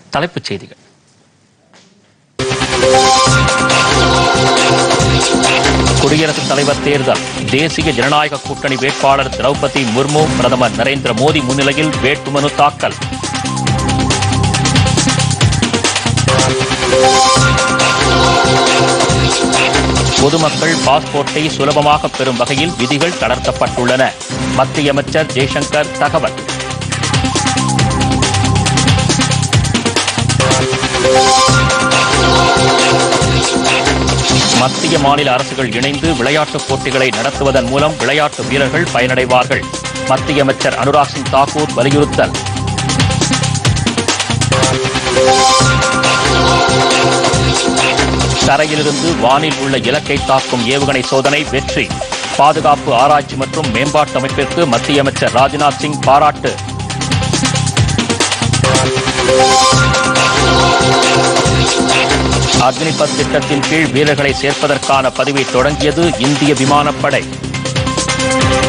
தலைப்புச் செய்திகள் குடியரசுத் தலைவர் தேர்தல் தேசிய ஜனநாயக கூட்டணி வேட்பாளர் திரௌபதி முர்மு பிரதமர் நரேந்திர மோடி முன்னிலையில் வேட்புமனு தாக்கல் பொதுமக்கள் பாஸ்போர்ட்டை சுலபமாக பெறும் வகையில் விதிகள் தளர்த்தப்பட்டுள்ளன மத்திய அமைச்சர் ஜெய்சங்கர் தகவல் மத்திய மாநில அரசுகள் இணைந்து விளையாட்டுப் போட்டிகளை நடத்துவதன் மூலம் விளையாட்டு வீரர்கள் பயனடைவார்கள் மத்திய அமைச்சர் அனுராக் சிங் தாக்கூர் வலியுறுத்தல் தரையிலிருந்து வானில் உள்ள இலக்கை தாக்கும் ஏவுகணை சோதனை வெற்றி பாதுகாப்பு ஆராய்ச்சி மற்றும் மேம்பாட்டு அமைப்பிற்கு மத்திய அமைச்சர் ராஜ்நாத் சிங் பாராட்டு அக்னிபத் திட்டத்தின் கீழ் வீரர்களை சேர்ப்பதற்கான பதிவை தொடங்கியது இந்திய விமானப்படை